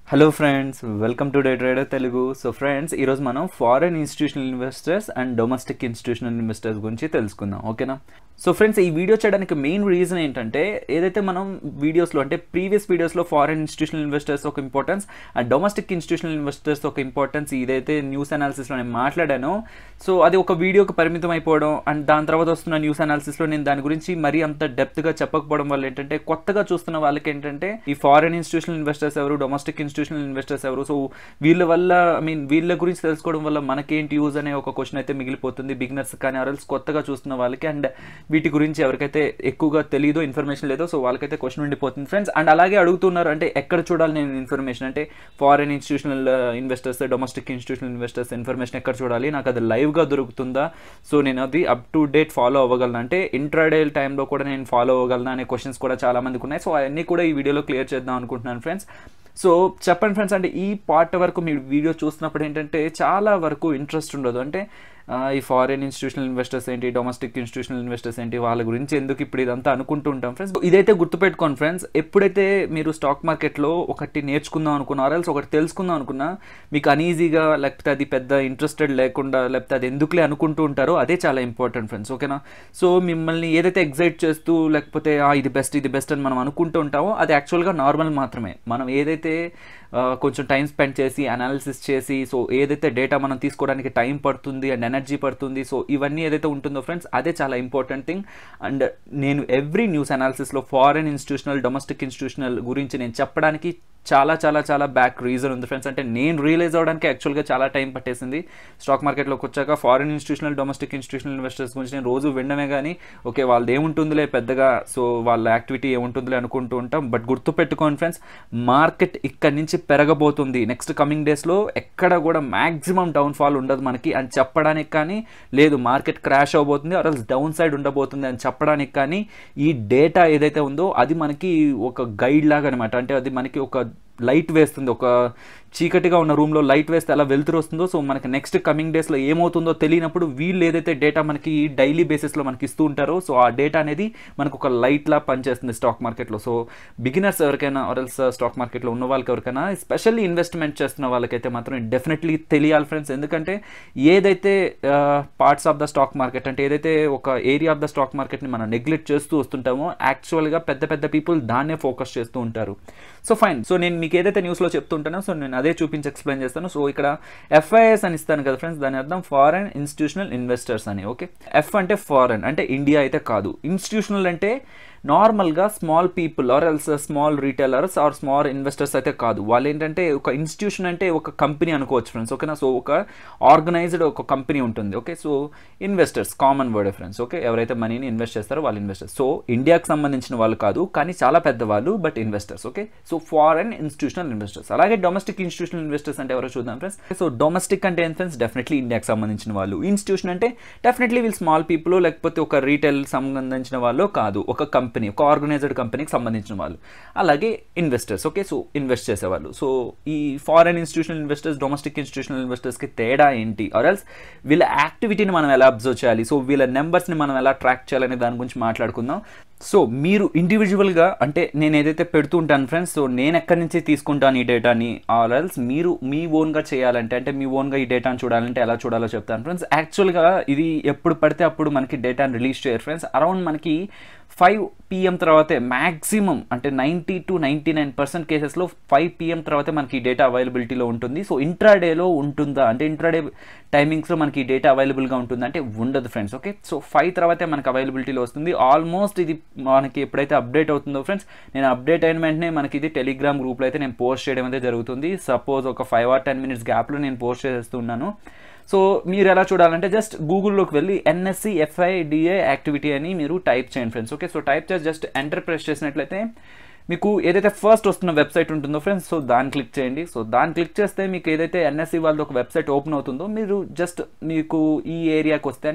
hello friends welcome to day trader Telugu so friends ఈరోజు మనం foreign institutional investors and domestic institutional investors గురించి తెలుసుకుందాం ఓకేనా సో ఫ్రెండ్స్ ఈ వీడియో చేయడానికి మెయిన్ రీజన్ ఏంటంటే ఏదైతే మనం వీడియోస్లో అంటే ప్రీవియస్ వీడియోస్లో ఫారెన్ ఇన్స్టిట్యూషనల్ ఇన్వెస్టర్స్ ఒక importance and domestic institutional investors ఒక ఇంపార్టెన్స్ ఇదైతే న్యూస్ అనాలిసిస్లో నేను మాట్లాడానో సో అది ఒక వీడియోకి పరిమితం అయిపోవడం అండ్ దాని తర్వాత వస్తున్న న్యూస్ అనాలిసిస్లో నేను దాని గురించి మరీ అంత డెప్త్గా చెప్పకపోవడం వల్ల ఏంటంటే కొత్తగా చూస్తున్న వాళ్ళకి ఏంటంటే ఈ ఫారెన్ ఇన్స్టిట్యూషనల్ ఇన్వెస్టర్స్ ఎవరు డొమెస్టిక్ ఇన్స్టిట్యూషనల్ ఇన్వెస్టర్స్ ఎవరు సో వీళ్ళ వల్ల ఐ మీన్ వీళ్ళ గురించి తెలుసుకోవడం వల్ల మనకేంటి యూజ్ అనే ఒక క్వశ్చన్ అయితే మిగిలిపోతుంది బిగినర్స్ కానీ ఆర్ఎల్స్ కొత్తగా చూస్తున్న వాళ్ళకి అండ్ వీటి గురించి ఎవరికైతే ఎక్కువగా తెలియదో ఇన్ఫర్మేషన్ లేదో సో వాళ్ళకైతే క్వశ్చన్ ఉండిపోతుంది ఫ్రెండ్స్ అండ్ అలాగే అడుగుతున్నారు అంటే ఎక్కడ చూడాలి నేను ఇన్ఫర్మేషన్ అంటే foreign institutional investors domestic institutional investors information ఎక్కడ చూడాలి నాకు అది లైవ్గా దొరుకుతుందా సో నేను అది అప్ టు డేట్ ఫాలో అవ్వగలను అంటే ఇంట్రాడే టైంలో కూడా నేను ఫాలో అవ్వగలను అనే క్వశ్చన్స్ కూడా చాలా మందికి ఉన్నాయి సో అవన్నీ కూడా ఈ వీడియోలో క్లియర్ చేద్దాం అనుకుంటున్నాను ఫ్రెండ్స్ సో చెప్పండి ఫ్రెండ్స్ అంటే ఈ పార్ట్ వరకు మీరు వీడియో చూస్తున్నప్పుడు ఏంటంటే చాలా వరకు ఇంట్రెస్ట్ ఉండదు అంటే ఈ ఫారిన్ ఇన్స్టిట్యూషనల్ ఇన్వెస్టర్స్ ఏంటి డొమెస్టిక్ ఇన్స్టిట్యూషనల్ ఇన్వెస్టర్స్ ఏంటి వాళ్ళ గురించి ఎందుకు ఇప్పుడు ఇదంతా అనుకుంటూ ఉంటాం ఫ్రెండ్స్ ఇదైతే గుర్తుపెట్టుకోండి ఫ్రెండ్స్ ఎప్పుడైతే మీరు స్టాక్ మార్కెట్లో ఒకటి నేర్చుకుందాం అనుకున్నారో ఎల్స్ ఒకటి తెలుసుకుందాం అనుకున్నా మీకు అనీజీగా లేకపోతే అది పెద్ద ఇంట్రెస్టెడ్ లేకుండా లేకపోతే అది ఎందుకులే అనుకుంటూ ఉంటారో అదే చాలా ఇంపార్టెంట్ ఫ్రెండ్స్ ఓకేనా సో మిమ్మల్ని ఏదైతే ఎగ్జైట్ చేస్తూ లేకపోతే ఇది బెస్ట్ ఇది బెస్ట్ అని మనం అనుకుంటూ ఉంటామో అది యాక్చువల్గా నార్మల్ మాత్రమే మనం ఏదైతే కొంచెం టైం స్పెండ్ చేసి అనాలిసిస్ చేసి సో ఏదైతే డేటా మనం తీసుకోవడానికి టైం పడుతుంది అండ్ ఎనర్జీ పడుతుంది సో ఇవన్నీ ఏదైతే ఉంటుందో ఫ్రెండ్స్ అదే చాలా ఇంపార్టెంట్ థింగ్ అండ్ నేను ఎవ్రీ న్యూస్ అనాలిసిస్లో ఫారెన్ ఇన్స్టిట్యూషనల్ డొమెస్టిక్ ఇన్స్టిట్యూషనల్ గురించి నేను చెప్పడానికి చాలా చాలా చాలా బ్యాక్ రీజన్ ఉంది ఫ్రెండ్స్ అంటే నేను రియలైజ్ అవ్వడానికి యాక్చువల్గా చాలా టైం పట్టేసింది స్టాక్ మార్కెట్లోకి వచ్చాక foreign institutional domestic institutional investors గురించి నేను రోజు వినడమే కానీ ఓకే వాళ్ళది ఏముంటుందిలే పెద్దగా సో వాళ్ళ యాక్టివిటీ ఏముంటుందిలే అనుకుంటూ ఉంటాం బట్ గుర్తుపెట్టుకోండి ఫ్రెండ్స్ మార్కెట్ ఇక్కడి నుంచి పెరగబోతుంది నెక్స్ట్ కమింగ్ డేస్లో ఎక్కడ కూడా మ్యాక్సిమం డౌన్ఫాల్ ఉండదు మనకి అని చెప్పడానికి కానీ లేదు మార్కెట్ క్రాష్ అవబోతుంది ఆర్ డౌన్ సైడ్ ఉండబోతుంది అని చెప్పడానికి కానీ ఈ డేటా ఏదైతే ఉందో అది మనకి ఒక గైడ్ లాగా అనమాట అంటే అది మనకి ఒక లైట్ వేస్తుంది ఒక చీకటిగా ఉన్న రూమ్లో లైట్ వేస్తే ఎలా వెళ్తురు వస్తుందో సో మనకి నెక్స్ట్ కమింగ్ డేస్లో ఏమవుతుందో తెలియనప్పుడు వీళ్ళు ఏదైతే డేటా మనకి డైలీ బేసిస్లో మనకి ఇస్తూ ఉంటారో సో ఆ డేటా అనేది మనకు ఒక లైట్లా పనిచేస్తుంది స్టాక్ మార్కెట్లో సో బిగినర్స్ ఎవరికైనా ఆర్ఎల్స్ స్టాక్ మార్కెట్లో ఉన్న వాళ్ళకి ఎవరికైనా స్పెషల్లీ ఇన్వెస్ట్మెంట్ చేస్తున్న వాళ్ళకైతే మాత్రం డెఫినెట్లీ తెలియాలి ఫ్రెండ్స్ ఎందుకంటే ఏదైతే parts of the stock market అంటే ఏదైతే ఒక ఏరియా ఆఫ్ ద స్టాక్ మార్కెట్ని మనం నెగ్లెక్ట్ చేస్తూ వస్తుంటామో యాక్చువల్గా పెద్ద పెద్ద పీపుల్ దాన్నే ఫోకస్ చేస్తూ ఉంటారు సో ఫైన్ సో నేను మీకు ఏదైతే న్యూస్లో చెప్తుంటానో సో నేను అదే చూపించి ఎక్స్ప్లెయిన్ చేస్తాను సో ఇక్కడ ఎఫ్ఐఎస్ అని ఇస్తాను కదా ఫ్రెండ్స్ దాని అర్థం ఫారెన్ ఇన్స్టిట్యూషనల్ ఇన్వెస్టర్స్ అని ఓకే ఎఫ్ అంటే ఫారెన్ అంటే ఇండియా అయితే కాదు ఇన్స్టిట్యూషనల్ అంటే నార్మల్గా small people or else small retailers or small investors అయితే కాదు వాళ్ళు ఏంటంటే ఒక ఇన్స్టిట్యూషన్ అంటే ఒక కంపెనీ అనుకోవచ్చు ఫ్రెండ్స్ ఓకేనా సో ఒక ఆర్గనైజ్డ్ ఒక కంపెనీ ఉంటుంది okay so investors common word friends okay ఎవరైతే మనీని ఇన్వెస్ట్ చేస్తారో వాళ్ళు ఇన్వెస్టర్స్ సో ఇండియాకి సంబంధించిన వాళ్ళు కాదు కానీ చాలా పెద్దవాళ్ళు but investors okay so foreign institutional investors అలాగే డొమెస్టిక్ ఇన్స్టిట్యూషనల్ ఇన్వెస్టర్స్ అంటే ఎవరో చూద్దాం ఫ్రెండ్స్ సో డొమెస్టిక్ అంటే ఏం ఫ్రెండ్స్ డెఫినెట్లీ ఇండియాకి సంబంధించిన వాళ్ళు ఇన్స్టిట్యూషన్ అంటే డెఫినెట్లీ వీళ్ళు స్మాల్ పీపుల్ లేకపోతే ఒక రీటైల్ సంబంధించిన వాళ్ళు కాదు ఒక కంపెనీ ఒక ఆర్గనైజ్డ్ కంపెనీకి సంబంధించిన వాళ్ళు అలాగే ఇన్వెస్టర్స్ ఓకే సో ఇన్వెస్ట్ చేసేవాళ్ళు సో ఈ foreign institutional investors domestic institutional ఇన్వెస్టర్స్కి తేడా ఏంటి ఆర్ఎల్స్ వీళ్ళ యాక్టివిటీని మనం ఎలా అబ్జర్వ్ చేయాలి సో వీళ్ళ నెంబర్స్ని మనం ఎలా ట్రాక్ చేయాలనే దాని గురించి మాట్లాడుకుందాం సో మీరు ఇండివిజువల్గా అంటే నేను ఏదైతే పెడుతూ ఉంటాను ఫ్రెండ్స్ సో నేను ఎక్కడి నుంచి తీసుకుంటాను ఈ డేటాని ఆర్ఎల్స్ మీరు మీ ఓన్గా చేయాలంటే అంటే మీ ఓన్గా ఈ డేటాను చూడాలంటే ఎలా చూడాలో చెప్తాను ఫ్రెండ్స్ యాక్చువల్గా ఇది ఎప్పుడు పడితే అప్పుడు మనకి డేటాను రిలీజ్ చేయరు ఫ్రెండ్స్ అరౌండ్ మనకి ఫైవ్ పిఎం తర్వాతే మ్యాక్సిమం అంటే ninety two ninety nine percent కేసెస్లో ఫైవ్ పిఎం తర్వాతే మనకి డేటా అవైలబిలిటీలో ఉంటుంది సో ఇంట్రాడేలో ఉంటుందా అంటే ఇంట్రాడే టైమింగ్స్లో మనకి డేటా అవైలబుల్గా ఉంటుంది అంటే ఉండదు ఫ్రెండ్స్ ఓకే సో ఫైవ్ తర్వాతే మనకి అవైలబిలిటీలో వస్తుంది ఆల్మోస్ట్ ఇది మనకి ఎప్పుడైతే అప్డేట్ అవుతుందో ఫ్రెండ్స్ నేను అప్డేట్ అయిన వెంటనే మనకి ఇది టెలిగ్రామ్ గ్రూప్లో అయితే నేను పోస్ట్ చేయడం అయితే జరుగుతుంది సపోజ్ ఒక ఫైవ్ ఆర్ టెన్ మినిట్స్ గ్యాప్లో నేను పోస్ట్ చేస్తున్నాను సో మీరు ఎలా చూడాలంటే జస్ట్ గూగుల్లోకి వెళ్ళి ఎన్ఎస్సి ఎఫ్ఐడిఏ యాక్టివిటీ అని మీరు టైప్ చేయండి ఫ్రెండ్స్ ఓకే సో టైప్ చేసి జస్ట్ ఎంటర్ ప్రెస్ చేసినట్లయితే మీకు ఏదైతే ఫస్ట్ వస్తున్న వెబ్సైట్ ఉంటుందో ఫ్రెండ్స్ సో దాన్ని క్లిక్ చేయండి సో దాన్ని క్లిక్ చేస్తే మీకు ఏదైతే ఎన్ఎస్సి వాళ్ళది ఒక వెబ్సైట్ ఓపెన్ అవుతుందో మీరు జస్ట్ మీకు ఈ ఏరియాకి వస్తే అంటే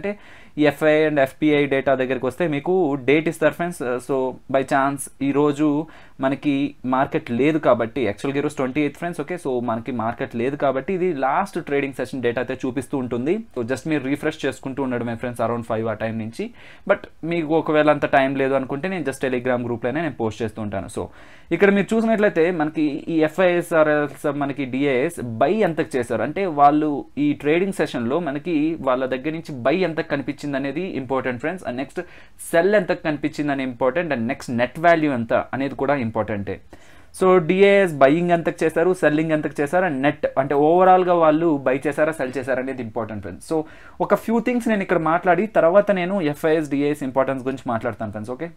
ఈ ఎఫ్ఐ అండ్ ఎఫ్పిఐ డేటా దగ్గరికి వస్తే మీకు డేట్ ఇస్తారు ఫ్రెండ్స్ సో బై ఛాన్స్ ఈరోజు మనకి మార్కెట్ లేదు కాబట్టి యాక్చువల్గా ఈరోజు twenty eighth friends okay so మనకి మార్కెట్ లేదు కాబట్టి ఇది లాస్ట్ ట్రేడింగ్ సెషన్ డేటా అయితే చూపిస్తూ ఉంటుంది సో జస్ట్ మీరు రీఫ్రెష్ చేసుకుంటూ ఉండడమే ఫ్రెండ్స్ అరౌండ్ ఫైవ్ ఆ టైం నుంచి బట్ మీకు ఒకవేళ అంత టైం లేదు అనుకుంటే నేను జస్ట్ టెలిగ్రామ్ గ్రూప్లోనే నేను పోస్ట్ చేస్తూ ఉంటాను సో ఇక్కడ మీరు చూసినట్లయితే మనకి ఈ ఎఫ్ఐఎస్ ఆర్ఎల్స్ మనకి డిఐఎస్ బై ఎంతకు చేశారు అంటే వాళ్ళు ఈ ట్రేడింగ్ సెషన్లో మనకి వాళ్ళ దగ్గర నుంచి బై ఎంతకు కనిపించింది అనేది important friends and next sell ఎంతకు కనిపించింది అని important and next net value ఎంత అనేది కూడా ఇంపార్టెంటే సో డిఏఎస్ బయింగ్ ఎంతకు చేశారు సెల్లింగ్ ఎంతకు చేశారు అండ్ నెట్ అంటే ఓవరాల్గా వాళ్ళు బై చేశారా సెల్ చేశారా అనేది ఇంపార్టెంట్ ఫ్రెండ్స్ సో ఒక ఫ్యూ థింగ్స్ నేను ఇక్కడ మాట్లాడి తర్వాత నేను ఎఫ్ఐఎస్ డిఏఎస్ ఇంపార్టెన్స్ గురించి మాట్లాడతాను ఫ్రెండ్స్ ఓకే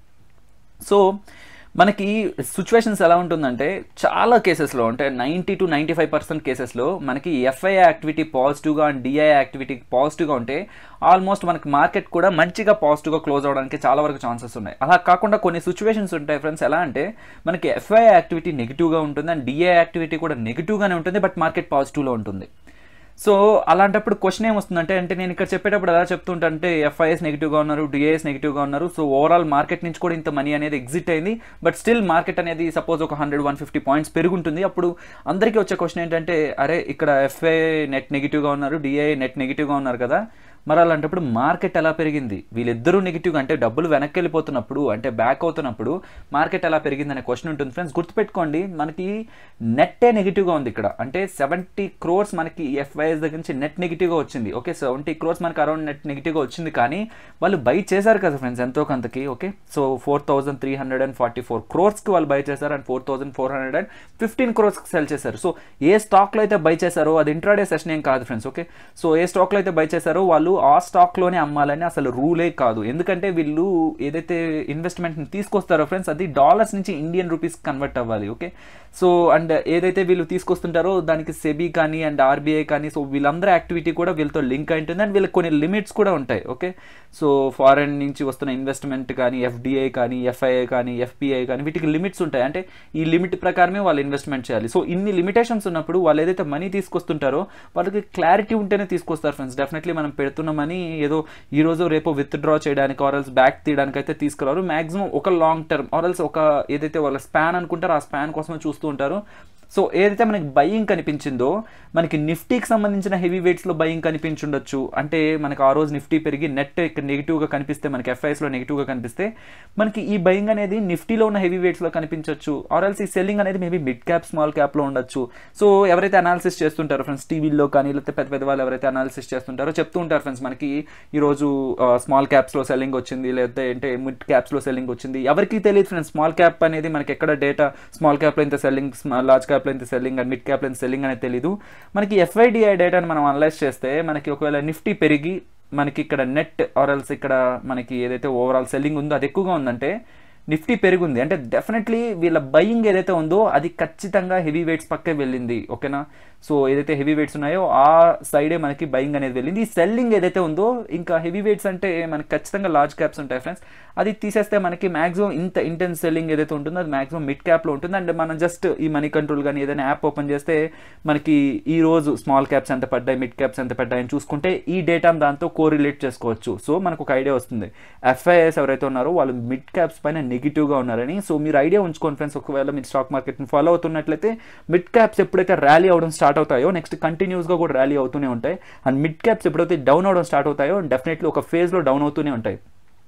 సో మనకి సిచ్యువేషన్స్ ఎలా ఉంటుందంటే చాలా కేసెస్లో అంటే ninety two ninety five percent కేసెస్లో మనకి ఎఫ్ఐ యాక్టివిటీ పాజిటివ్గా అండ్ డిఐ యాక్టివిటీ పాజిటివ్గా ఉంటే ఆల్మోస్ట్ మనకి మార్కెట్ కూడా మంచిగా పాజిటివ్గా క్లోజ్ అవడానికి చాలా వరకు ఛాన్సెస్ ఉన్నాయి అలా కాకుండా కొన్ని సిచ్యువేషన్స్ ఉంటాయి ఫ్రెండ్స్ ఎలా అంటే మనకి ఎఫ్ఐ యాక్టివిటీ నెగిటివ్గా ఉంటుంది అండ్ డిఐ యాక్టివిటీ కూడా నెగిటివ్గానే ఉంటుంది బట్ మార్కెట్ పాజిటివ్లో ఉంటుంది సో అలాంటప్పుడు క్వశ్చన్ ఏమొస్తుందంటే అంటే నేను ఇక్కడ చెప్పేటప్పుడు ఎలా చెప్తుంటే ఎఫ్ఐఎస్ నెగిటివ్గా ఉన్నారు డిఏఎస్ నెగిటివ్గా ఉన్నారు సో ఓవరాల్ మార్కెట్ నుంచి కూడా ఇంత మనీ అనేది ఎగ్జిట్ అయింది బట్ స్టిల్ మార్కెట్ అనేది సపోజ్ ఒక హండ్రెడ్ వన్ ఫిఫ్టీ పాయింట్స్ పెరుగుంటుంది అప్పుడు అందరికీ వచ్చే క్వశ్చన్ ఏంటంటే అరే ఇక్కడ ఎఫ్ఐ నెట్ నెగిటివ్గా ఉన్నారు డిఐ నెట్ నెగిటివ్గా ఉన్నారు కదా మరి అలాంటప్పుడు మార్కెట్ ఎలా పెరిగింది వీళ్ళిద్దరూ నెగిటివ్గా అంటే డబ్బులు వెనక్కి వెళ్ళిపోతున్నప్పుడు అంటే బ్యాక్ అవుతున్నప్పుడు మార్కెట్ ఎలా పెరిగింది అనే క్వశ్చన్ ఉంటుంది ఫ్రెండ్స్ గుర్తుపెట్టుకోండి మనకి నెట్టే నెగిటివ్గా ఉంది ఇక్కడ అంటే సెవెంటీ క్రోర్స్ మనకి ఎఫ్ఐఎస్ దగ్గర నుంచి నెట్ నెగిటివ్గా వచ్చింది ఓకే సెవెంటీ క్రోర్స్ మనకి అరౌండ్ నెట్ నెగిటివ్గా వచ్చింది కానీ వాళ్ళు బై చేశారు కదా ఫ్రెండ్స్ ఎంతో కొంతకి okay so four thousand three hundred and forty four క్రోర్స్కి వాళ్ళు బై చేశారు and four thousand four hundred and fifteen క్రోర్స్కి సెల్ చేశారు సో ఏ స్టాక్లో అయితే బై చేశారో అది ఇంట్రాడే సెషన్ ఏం కాదు ఫ్రెండ్స్ ఓకే సో ఏ స్టాక్లో అయితే బై చేశారో వాళ్ళు ఆ స్టాక్లోనే అమ్మాలని అసలు రూలే కాదు ఎందుకంటే వీళ్ళు ఏదైతే ఇన్వెస్ట్మెంట్ని తీసుకొస్తారో ఫ్రెండ్స్ అది డాలర్స్ నుంచి ఇండియన్ రూపీస్ కన్వర్ట్ అవ్వాలి ఓకే సో అండ్ ఏదైతే వీళ్ళు తీసుకొస్తుంటారో దానికి సెబీ కానీ అండ్ ఆర్బీఐ కానీ సో వీళ్ళందరూ యాక్టివిటీ కూడా వీళ్ళతో లింక్ అయి ఉంటుంది అండ్ వీళ్ళకి కొన్ని లిమిట్స్ కూడా ఉంటాయి ఓకే సో ఫారెన్ నుంచి వస్తున్న ఇన్వెస్ట్మెంట్ కానీ ఎఫ్డిఐ కానీ ఎఫ్ఐఐ కానీ ఎఫ్పిఐ కానీ వీటికి లిమిట్స్ ఉంటాయి అంటే ఈ లిమిట్ ప్రకారమే వాళ్ళు ఇన్వెస్ట్మెంట్ చేయాలి సో ఇన్ని లిమిటేషన్స్ ఉన్నప్పుడు వాళ్ళు ఏదైతే మనీ తీసుకొస్తుంటారో వాళ్ళకి క్లారిటీ ఉంటేనే తీసుకొస్తారు ఫ్రెండ్స్ డెఫినెట్లీ మనం పెడుతున్న మనీ ఏదో ఈ రోజు రేపు విత్డ్రా చేయడానికి ఆరల్స్ బ్యాక్ తీయడానికి అయితే తీసుకురారు మాక్సిమం ఒక లాంగ్ టర్మ్ ఆరల్స్ ఒక ఏదైతే వాళ్ళ స్పాన్ అనుకుంటారో ఆ స్పాన్ కోసమే చూస్తూ ఉంటారు సో ఏదైతే మనకి బయింగ్ కనిపించిందో మనకి నిఫ్టీకి సంబంధించిన హెవీ వెయిట్స్లో బయింగ్ కనిపించుండొచ్చు అంటే మనకి ఆ రోజు నిఫ్టీ పెరిగి నెట్ ఇక్కడ నెగిటివ్గా కనిపిస్తే మనకి ఎఫ్ఐఎస్లో నెగిటివ్గా కనిపిస్తే మనకి ఈ బయింగ్ అనేది నిఫ్టీలో ఉన్న హెవీ వెయిట్స్లో కనిపించవచ్చు ఆర్ఎల్స్ ఈ సెల్లింగ్ అనేది మేబీ మిడ్ క్యాప్ స్మాల్ క్యాప్లో ఉండొచ్చు సో ఎవరైతే అనాలిసిస్ చేస్తుంటారో ఫ్రెండ్స్ టీవీలో కానీ లేకపోతే పెద్ద పెద్ద వాళ్ళు ఎవరైతే అనాలిసిస్ చేస్తుంటారో చెప్తూ ఉంటారు ఫ్రెండ్స్ మనకి ఈరోజు స్మాల్ క్యాప్స్లో సెల్లింగ్ వచ్చింది లేకపోతే అంటే మిడ్ క్యాప్స్లో సెల్లింగ్ వచ్చింది ఎవరికి తెలియదు ఫ్రెండ్స్ స్మాల్ క్యాప్ అనేది మనకి ఎక్కడ డేటా స్మాల్ క్యాప్లో ఇంత సెల్లింగ్ లార్జ్ క్యాప్లో ఇంత సెల్లింగ్ అండ్ మిడ్ క్యాప్లో ఇంత సెల్లింగ్ అనేది తెలియదు మనకి ఎఫ్ఐడిఐ డేటాని మనం అనలైజ్ చేస్తే మనకి ఒకవేళ నిఫ్టీ పెరిగి మనకి ఇక్కడ నెట్ ఆర్ఎల్స్ ఇక్కడ మనకి ఏదైతే ఓవరాల్ సెల్లింగ్ ఉందో అది ఎక్కువగా ఉందంటే నిఫ్టీ పెరిగింది అంటే డెఫినెట్లీ వీళ్ళ బయింగ్ ఏదైతే ఉందో అది ఖచ్చితంగా హెవీ వెయిట్స్ పక్కే వెళ్ళింది ఓకేనా సో ఏదైతే హెవీ వెయిట్స్ ఉన్నాయో ఆ సైడే మనకి బయింగ్ అనేది వెళ్ళింది ఈ సెల్లింగ్ ఏదైతే ఉందో ఇంకా హెవీ వెయిట్స్ అంటే మనకి ఖచ్చితంగా లార్జ్ క్యాప్స్ ఉంటాయి ఫ్రెండ్స్ అది తీసేస్తే మనకి మాక్సిమం ఇంత ఇంటెన్స్ సెల్లింగ్ ఏదైతే ఉంటుందో అది మాక్సిమం మిడ్ క్యాప్లో ఉంటుంది అండ్ మనం జస్ట్ ఈ మనీ కంట్రోల్ కానీ ఏదైనా యాప్ ఓపెన్ చేస్తే మనకి ఈ రోజు స్మాల్ క్యాప్స్ ఎంత పడ్డాయి మిడ్ క్యాప్స్ ఎంత పడ్డాయని చూసుకుంటే ఈ డేటాను దాంతో కోరిలేట్ చేసుకోవచ్చు సో మనకు ఒక ఐడియా వస్తుంది ఎఫ్ఐఎస్ ఎవరైతే ఉన్నారో వాళ్ళు మిడ్ క్యాప్స్ పైన నెగిటివ్గా ఉన్నారని సో మీరు ఐడియా ఉంచుకోండి ఫ్రెండ్స్ ఒకవేళ మీరు స్టాక్ మార్కెట్ని ఫాలో అవుతున్నట్లయితే మిడ్ క్యాప్స్ ఎప్పుడైతే ర్యాలీ అవడం స్టార్ట్ అవుతాయో నెక్స్ట్ కంటిన్యూస్గా కూడా ర్యాలీ అవుతూనే ఉంటాయి అండ్ మిడ్ క్యాప్స్ ఎప్పుడైతే డౌన్ అవడం స్టార్ట్ అవుతాయో డెఫినెట్లీ ఒక ఫేజ్లో డౌన్ అవుతూనే ఉంటాయి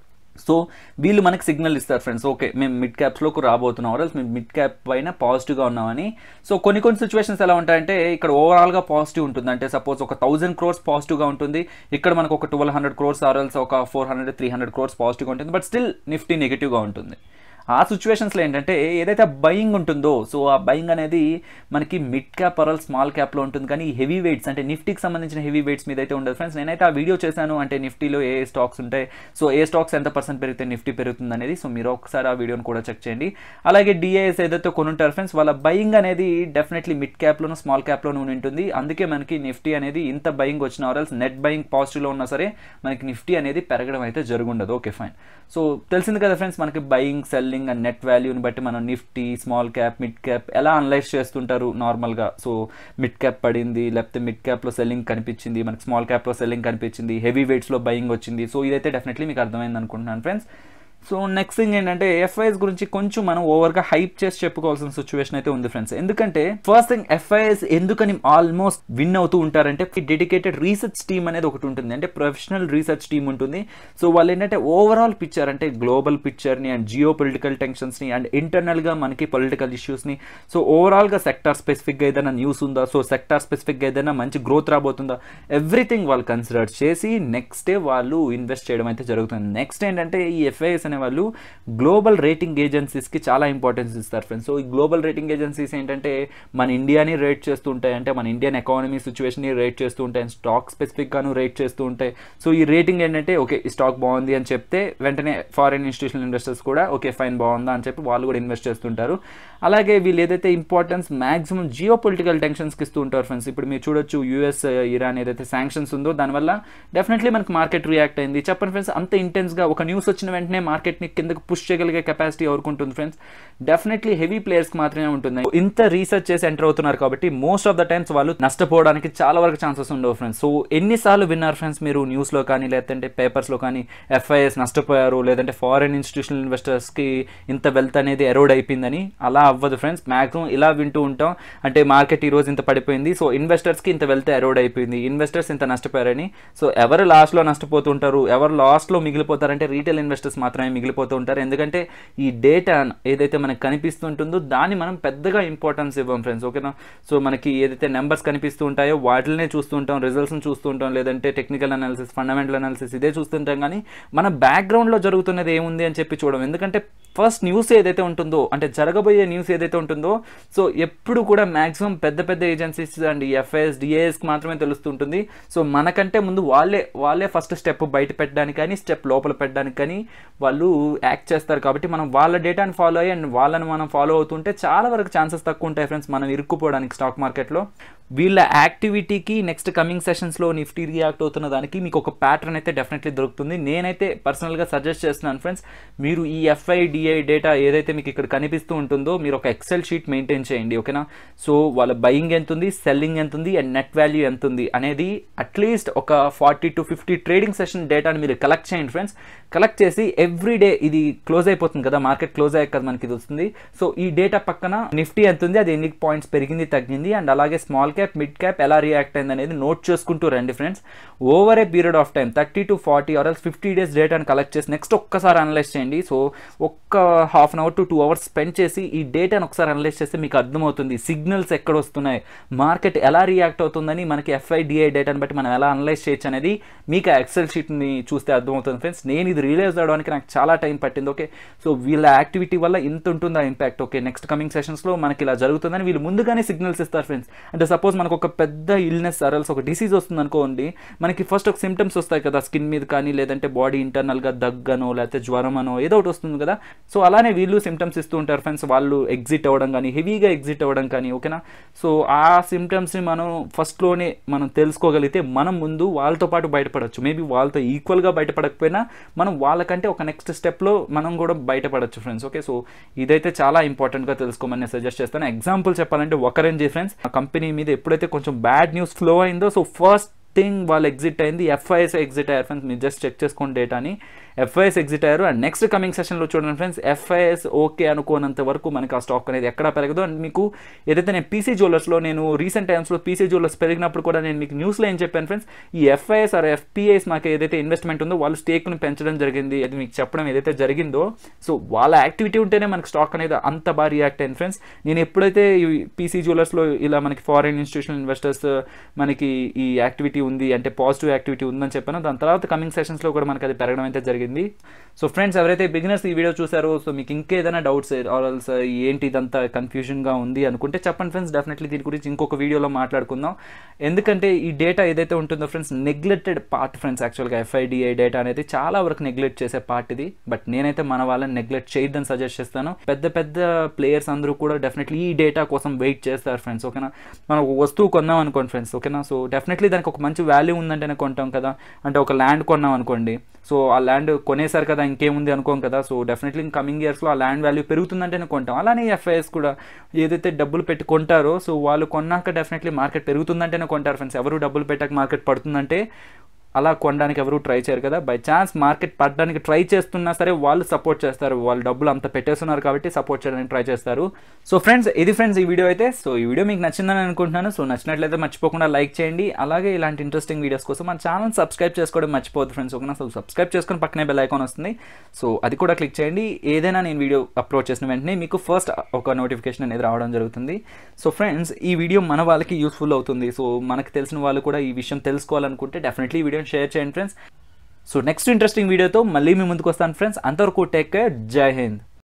సో వీళ్ళు మనకి సిగ్నల్ ఇస్తారు ఫ్రెండ్స్ ఓకే మేము మిడ్ క్యాప్స్లోకి రాబోతున్నాం ఆర్ఎల్స్ మేము మిడ్ క్యాప్ పైన పాజిటివ్గా ఉన్నామని సో కొన్ని కొన్ని సిచ్యువేషన్స్ ఎలా ఉంటాయంటే ఇక్కడ ఓవరాల్గా పాజిటివ్ ఉంటుంది అంటే సపోజ్ ఒక థౌసండ్ క్రోర్స్ పాజిటివ్గా ఉంటుంది ఇక్కడ మనకు ఒక ట్వెల్వ్ హండ్రెడ్ క్రోర్స్ ఆర్ఎల్స్ ఒక four hundred three hundred crores పాజిటివ్గా ఉంటుంది బట్ స్టిల్ నిఫ్టీ నెగిటివ్గా ఉంటుంది ఆ సిచ్యువేషన్స్లో ఏంటంటే ఏదైతే బయింగ్ ఉంటుందో సో ఆ బయింగ్ అనేది మనకి మిడ్ క్యాప్ ఆర్ స్మాల్ క్యాప్లో ఉంటుంది కానీ హెవీ వెయిట్స్ అంటే నిఫ్టీకి సంబంధించిన హెవీ వెయిట్స్ మీద అయితే ఉండదు ఫ్రెండ్స్ నేనైతే ఆ వీడియో చేశాను అంటే నిఫ్టీలో ఏ స్టాక్స్ ఉంటాయి సో ఏ స్టాక్స్ ఎంత పర్సెంట్ పెరిగితే నిఫ్టీ పెరుగుతుంది అనేది సో మీరు ఒకసారి ఆ వీడియోని కూడా చెక్ చేయండి అలాగే డిఐఎస్ ఏదైతే కొనుంటారు ఫ్రెండ్స్ వాళ్ళ బయింగ్ అనేది డెఫినెట్లీ మిడ్ క్యాప్లోను స్మాల్ క్యాప్లోనూ ఉంటుంది అందుకే మనకి నిఫ్టీ అనేది ఇంత బయింగ్ వచ్చిన ఆర్ఎల్స్ నెట్ బయింగ్ పాజిటివ్లో ఉన్నా సరే మనకి నిఫ్టీ అనేది పెరగడం అయితే జరుగుండదు ఓకే ఫైన్ సో తెలిసింది కదా ఫ్రెండ్స్ మనకి buying selling selling and net వాల్యూని బట్టి మనం Nifty small cap mid cap ఎలా అనలైజ్ చేస్తుంటారు నార్మల్గా సో మిడ్ క్యాప్ పడింది లేకపోతే మిడ్ క్యాప్లో సెల్లింగ్ కనిపించింది మనకి స్మాల్ క్యాప్లో సెల్లింగ్ కనిపించింది హెవీ వెయిట్స్లో బయింగ్ వచ్చింది సో ఇదైతే డెఫినెట్లీ మీకు అర్థమైంది అనుకుంటున్నాను ఫ్రెండ్స్ సో నెక్స్ట్ థింగ్ ఏంటంటే ఎఫ్ఐఎస్ గురించి కొంచెం మనం ఓవర్గా హైప్ చేసి చెప్పుకోవాల్సిన సిచ్యువేషన్ అయితే ఉంది ఫ్రెండ్స్ ఎందుకంటే ఫస్ట్ థింగ్ ఎఫ్ఐఎస్ ఎందుకని ఆల్మోస్ట్ విన్ అవుతూ ఉంటారంటే డెడికేటెడ్ రీసెర్చ్ టీమ్ అనేది ఒకటి ఉంటుంది అంటే ప్రొఫెషనల్ రీసెర్చ్ టీమ్ ఉంటుంది సో వాళ్ళు ఏంటంటే ఓవరాల్ పిక్చర్ అంటే గ్లోబల్ పిక్చర్ని అండ్ జియో పొలిటికల్ టెన్షన్స్ని అండ్ ఇంటర్నల్గా మనకి పొలిటికల్ ఇష్యూస్ని సో ఓవరాల్గా సెక్టార్ స్పెసిఫిక్గా ఏదైనా న్యూస్ ఉందా సో సెక్టార్ స్పెసిఫిక్గా ఏదైనా మంచి గ్రోత్ రాబోతుందా ఎవ్రీథింగ్ వాళ్ళు కన్సిడర్ చేసి నెక్స్ట్ డే వాళ్ళు ఇన్వెస్ట్ చేయడం అయితే జరుగుతుంది నెక్స్ట్ ఏంటంటే ఈ ఎఫ్ఐఎస్ అనే వాళ్ళు గ్లోబల్ రేటింగ్ ఏజెన్సీస్కి చాలా ఇంపార్టెన్స్ ఇస్తారు ఫ్రెండ్స్ సో ఈ గ్లోబల్ రేటింగ్ ఏజెన్సీస్ ఏంటంటే మన ఇండియాని రేట్ చేస్తూ ఉంటాయి అంటే మన ఇండియన్ ఎకానమీ సిచ్యువేషన్ని రేట్ చేస్తూ ఉంటాయి అండ్ స్టాక్ స్పెసిఫిక్గాను రేట్ చేస్తూ ఉంటాయి సో ఈ రేటింగ్ ఏంటంటే ఓకే ఈ స్టాక్ బాగుంది అని చెప్తే వెంటనే ఫారిన్ ఇన్స్టిట్యూషనల్ ఇన్వెస్టర్స్ కూడా ఓకే ఫైన్ బాగుందా అని చెప్పి వాళ్ళు కూడా ఇన్వెస్ట్ చేస్తుంటారు అలాగే వీళ్ళు ఏదైతే ఇంపార్టెన్స్ మాక్సిమం జియో పొలిటికల్ టెన్షన్స్కి ఇస్తూ ఉంటారు ఫ్రెండ్స్ ఇప్పుడు మీరు చూడొచ్చు యూఎస్ ఇరాన్ ఏదైతే శాంక్షన్స్ ఉందో దానివల్ల డెఫినెట్లీ మనకి మార్కెట్ రియాక్ట్ అయింది చెప్పండి ఫ్రెండ్స్ అంత ఇంటెన్స్గా ఒక న్యూస్ వచ్చిన వెంటనే మార్కెట్ని కిందకి పుష్ చేయగలిగే కెపాసిటీ ఎవరికి ఉంటుంది ఫ్రెండ్స్ డెఫినెట్లీ హెవీ ప్లేయర్స్కి మాత్రమే ఉంటుంది ఇంత రీసెర్చ్ చేసి ఎంటర్ అవుతున్నారు కాబట్టి మోస్ట్ ఆఫ్ ద టైమ్స్ వాళ్ళు నష్టపోవడానికి చాలా వరకు ఛాన్సెస్ ఉండవు ఫ్రెండ్స్ సో ఎన్నిసార్లు విన్నారు ఫ్రెండ్స్ మీరు న్యూస్లో కానీ లేదంటే పేపర్స్లో కానీ ఎఫ్ఐఎస్ నష్టపోయారు లేదంటే ఫారిన్ ఇన్స్టిట్యూషనల్ ఇన్వెస్టర్స్కి ఇంత వెల్త్ అనేది ఎరోడ్ అయిపోయిందని అలా అవ్వదు ఫ్రెండ్స్ మ్యాక్సిమం ఇలా వింటూ ఉంటాం అంటే మార్కెట్ ఈ రోజు ఇంత పడిపోయింది సో ఇన్వెస్టర్స్కి ఇంత వెల్త్ ఎరోడ్ అయిపోయింది ఇన్వెస్టర్స్ ఇంత నష్టపోయారని సో ఎవరు లాస్ట్లో నష్టపోతుంటారు ఎవరు లాస్ట్లో మిగిలిపోతారంటే రీటైల్ ఇన్వెస్టర్స్ మాత్రమే మిగిలిపోతూ ఉంటారు ఎందుకంటే ఈ డేటా ఏదైతే మనకు కనిపిస్తుంటుందో దాన్ని మనం పెద్దగా ఇంపార్టెన్స్ ఇవ్వం ఫ్రెండ్స్ ఓకేనా సో మనకి ఏదైతే నెంబర్స్ కనిపిస్తూ ఉంటాయో వాటినే చూస్తూ ఉంటాం రిజల్ట్స్ని చూస్తూ ఉంటాం లేదంటే టెక్నికల్ అనాలిసిస్ ఫండమెంటల్ అనాలిసిస్ ఇదే చూస్తుంటాం కానీ మన బ్యాక్గ్రౌండ్లో జరుగుతున్నది ఏముంది అని చెప్పి చూడం ఎందుకంటే ఫస్ట్ న్యూస్ ఏదైతే ఉంటుందో అంటే జరగబోయే న్యూస్ ఏదైతే ఉంటుందో సో ఎప్పుడు కూడా మాక్సిమం పెద్ద పెద్ద ఏజెన్సీస్ అండ్ ఎఫ్ఐఎస్ డిఏఎస్కి మాత్రమే తెలుస్తుంటుంది సో మనకంటే ముందు వాళ్ళే వాళ్ళే ఫస్ట్ స్టెప్ బయట పెట్టడానికి కానీ స్టెప్ లోపల పెట్టడానికి కానీ వాళ్ళు యాక్ట్ చేస్తారు కాబట్టి మనం వాళ్ళ డేటాని ఫాలో అయ్యి అండ్ వాళ్ళని మనం ఫాలో అవుతుంటే చాలా వరకు ఛాన్సెస్ తక్కువ ఉంటాయి ఫ్రెండ్స్ మనం ఇరుక్కుపోవడానికి స్టాక్ మార్కెట్లో వీళ్ళ యాక్టివిటీకి నెక్స్ట్ కమింగ్ సెషన్స్లో నిఫ్టీ రియాక్ట్ అవుతున్న దానికి మీకు ఒక ప్యాటర్న్ అయితే డెఫినెట్లీ దొరుకుతుంది నేనైతే పర్సనల్గా సజెస్ట్ చేస్తున్నాను ఫ్రెండ్స్ మీరు ఈ ఎఫ్ఐడిఐ డేటా ఏదైతే మీకు ఇక్కడ కనిపిస్తూ ఉంటుందో మీరు ఒక ఎక్సెల్ షీట్ మెయింటైన్ చేయండి ఓకేనా సో వాళ్ళ బయింగ్ ఎంత ఉంది సెల్లింగ్ ఎంత ఉంది అండ్ నెట్ వాల్యూ ఎంత ఉంది అనేది అట్లీస్ట్ ఒక forty to fifty trading session డేటాని మీరు కలెక్ట్ చేయండి ఫ్రెండ్స్ కలెక్ట్ చేసి ఎవ్రీ డే ఇది క్లోజ్ అయిపోతుంది కదా మార్కెట్ క్లోజ్ అయ్యాక కదా మనకి ఇది వస్తుంది సో ఈ డేటా పక్కన నిఫ్టీ ఎంత ఉంది అది ఎన్ని పాయింట్స్ పెరిగింది తగ్గింది అండ్ అలాగే స్మాల్ క్యాప్ మిడ్ క్యాప్ ఎలా రియాక్ట్ అయింది అనేది నోట్ చేసుకుంటూ రండి friends over a period of time thirty to forty or else fifty days డేటాను కలెక్ట్ చేసి నెక్స్ట్ ఒక్కసారి అనలైజ్ చేయండి సో ఒక్క half an hour to two hours spend చేసి ఈ డేటాను ఒకసారి అనలైజ్ చేస్తే మీకు అర్థమవుతుంది సిగ్నల్స్ ఎక్కడ వస్తున్నాయి మార్కెట్ ఎలా రియాక్ట్ అవుతుందని మనకి ఎఫ్ఐడిఐ డేటాని బట్టి మనం ఎలా అనలైజ్ చేయొచ్చు అనేది మీకు ఆ ఎక్సెల్ షీట్ని చూస్తే అర్థమవుతుంది ఫ్రెండ్స్ నేను ఇది రియలైజ్ అవడానికి నాకు చాలా టైం పట్టింది ఓకే సో వీళ్ళ యాక్టివిటీ వల్ల ఇంత ఉంటుందా ఇంపాక్ట్ ఓకే నెక్స్ట్ కమింగ్ సెషన్స్లో మనకి ఇలా జరుగుతుందని వీళ్ళు ముందుగానే సిగ్నల్స్ ఇస్తారు ఫ్రెండ్స్ అంటే సపోజ్ మనకు ఒక పెద్ద ఇల్నెస్ అరల్స్ ఒక డిసీజ్ వస్తుంది అనుకోండి మనకి ఫస్ట్ ఒక సిమ్టమ్స్ వస్తాయి కదా స్కిన్ మీద కానీ లేదంటే బాడీ ఇంటర్నల్గా దగ్గనో లేకపోతే జ్వరం అనో ఏదో ఒకటి వస్తుంది కదా సో అలానే వీళ్ళు సిమ్టమ్స్ ఇస్తూ ఉంటారు ఫ్రెండ్స్ వాళ్ళు ఎగ్జిట్ అవ్వడం కానీ హెవీగా ఎగ్జిట్ అవ్వడం కానీ ఓకేనా సో ఆ సిమ్టమ్స్ని మనం ఫస్ట్లోనే మనం తెలుసుకోగలిగితే మనం ముందు వాళ్ళతో పాటు బయటపడవచ్చు మేబీ వాళ్ళతో ఈక్వల్గా బయటపడకపోయినా మనం వాళ్ళకంటే ఒక నెక్స్ట్ స్టెప్లో మనం కూడా బయటపడవచ్చు ఫ్రెండ్స్ ఓకే సో ఇదైతే చాలా ఇంపార్టెంట్గా తెలుసుకోమని నేను సజెస్ట్ చేస్తాను ఎగ్జాంపుల్ చెప్పాలంటే ఒకరేంజీ ఫ్రెండ్స్ ఆ కంపెనీ మీద ఎప్పుడైతే కొంచెం బ్యాడ్ న్యూస్ ఫ్లో అయిందో సో ఫస్ట్ థింగ్ వాళ్ళు ఎగ్జిట్ అయింది ఎఫ్ఐఎస్ ఎగ్జిట్ అయ్యారు ఫ్రెండ్స్ మీరు జస్ట్ చెక్ చేసుకోండి డేటాని ఎఫ్ఐఎస్ ఎగ్జిట్ అయ్యారు అండ్ నెక్స్ట్ కమింగ్ సెషన్లో చూడండి ఫ్రెండ్స్ ఎఫ్ఐఎస్ ఓకే అనుకోనంత వరకు మనకి ఆ స్టాక్ అనేది ఎక్కడ పెరగదు అండ్ మీకు ఏదైతే నేను పీసీ జ్యువెలర్స్లో నేను రీసెంట్ టైమ్స్లో పీసీ జ్యువెలర్స్ పెరిగినప్పుడు కూడా నేను మీకు న్యూస్లో ఏం చెప్పాను ఫ్రెండ్స్ ఈ ఎఫ్ఐఎస్ ఆర్ ఎఫ్పిఐస్ మాకు ఏదైతే ఇన్వెస్ట్మెంట్ ఉందో వాళ్ళు స్టేక్ను పెంచడం జరిగింది అది మీకు చెప్పడం ఏదైతే జరిగిందో సో వాళ్ళ యాక్టివిటీ ఉంటేనే మనకి స్టాక్ అనేది అంత బాగా రియాక్ట్ అయింది ఫ్రెండ్స్ నేను ఎప్పుడైతే ఈ పీసీ జ్యువెలర్స్లో ఇలా మనకి ఫారిన్ ఇన్స్టిట్యూషనల్ ఇన్వెస్టర్స్ మనకి ఈ యాక్టివిటీ ఉంది అంటే పాజిటివ్ యాక్టివిటీ ఉందని చెప్పాను దాని తర్వాత కమింగ్ సెషన్స్లో కూడా మనకి అది పెరగడం అయితే జరిగింది సో ఫ్రెండ్స్ ఎవరైతే బిగినర్స్ ఈ వీడియో చూసారో సో మీకు ఇంకేదైనా డౌట్స్ ఆర్ఎల్స్ ఏంటి ఇదంతా కన్ఫ్యూజన్గా ఉంది అనుకుంటే చెప్పండి ఫ్రెండ్స్ డెఫినెట్లీ దీని గురించి ఇంకొక వీడియోలో మాట్లాడుకుందాం ఎందుకంటే ఈ డేటా ఏదైతే ఉంటుందో ఫ్రెండ్స్ నెగ్లెక్టెడ్ పార్ట్ ఫ్రెండ్స్ యాక్చువల్గా ఎఫ్ఐడిఐ డేటా అనేది చాలా వరకు నెగ్లెక్ట్ చేసే పార్ట్ ఇది బట్ నేనైతే మన వాళ్ళని నెగ్లెక్ట్ చేయొద్దని సజెస్ట్ చేస్తాను పెద్ద పెద్ద ప్లేయర్స్ అందరూ కూడా డెఫినెట్లీ ఈ డేటా కోసం వెయిట్ చేస్తారు ఫ్రెండ్స్ ఓకేనా మనం ఒక వస్తువు కొన్నాం అనుకోండి ఫ్రెండ్స్ ఓకేనా సో డెఫినెట్లీ దానికి ఒక మంచి వాల్యూ ఉందంటేనే కొంటాం కదా అంటే ఒక ల్యాండ్ కొన్నాం అనుకోండి సో ఆ ల్యాండ్ కొనేసారు కదా ఇంకేముంది అనుకోం కదా సో డెఫినెట్లీ ఇన్ కమింగ్ ఇయర్స్లో ఆ ల్యాండ్ వాల్యూ పెరుగుతుందంటేనే కొంటాం అలానే ఎఫ్ఐఎస్ కూడా ఏదైతే డబ్బులు పెట్టి కొంటారో సో వాళ్ళు కొన్నాక డెఫినెట్లీ మార్కెట్ పెరుగుతుందంటేనే కొంటారు ఫ్రెండ్స్ ఎవరు డబ్బులు పెట్టాక మార్కెట్ పడుతుందంటే అలా కొనడానికి ఎవరు ట్రై చేయరు కదా బై ఛాన్స్ మార్కెట్ పడడానికి ట్రై చేస్తున్నా సరే వాళ్ళు సపోర్ట్ చేస్తారు వాళ్ళు డబ్బులు అంత పెట్టేస్తున్నారు కాబట్టి సపోర్ట్ చేయడానికి ట్రై చేస్తారు సో ఫ్రెండ్స్ ఇది ఫ్రెండ్స్ ఈ వీడియో అయితే సో ఈ వీడియో మీకు నచ్చిందని అనుకుంటున్నాను సో నచ్చినట్లయితే మర్చిపోకుండా లైక్ చేయండి అలాగే ఇలాంటి ఇంట్రెస్టింగ్ వీడియోస్ కోసం మన ఛానల్ సబ్స్క్రైబ్ చేసుకోవడం మర్చిపోవద్దు ఫ్రెండ్స్ ఓకేనా సో సబ్స్క్రైబ్ చేసుకుని పక్కనే బెల్ ఐకాన్ వస్తుంది సో అది కూడా క్లిక్ చేయండి ఏదైనా నేను వీడియో అప్లోడ్ చేసిన వెంటనే మీకు ఫస్ట్ ఒక నోటిఫికేషన్ అనేది రావడం జరుగుతుంది సో ఫ్రెండ్స్ ఈ వీడియో మన వాళ్ళకి యూస్ఫుల్ అవుతుంది సో మనకు తెలిసిన వాళ్ళు కూడా ఈ విషయం తెలుసుకోవాలనుకుంటే డెఫినెట్లీ ఈ వీడియోని షేర్ చేయండి ఫ్రెండ్స్ సో నెక్స్ట్ ఇంట్రెస్టింగ్ వీడియోతో మళ్ళీ మీ ముందుకు వస్తాను ఫ్రెండ్స్ అంతవరకు టేక్ కేర్ జై హింద్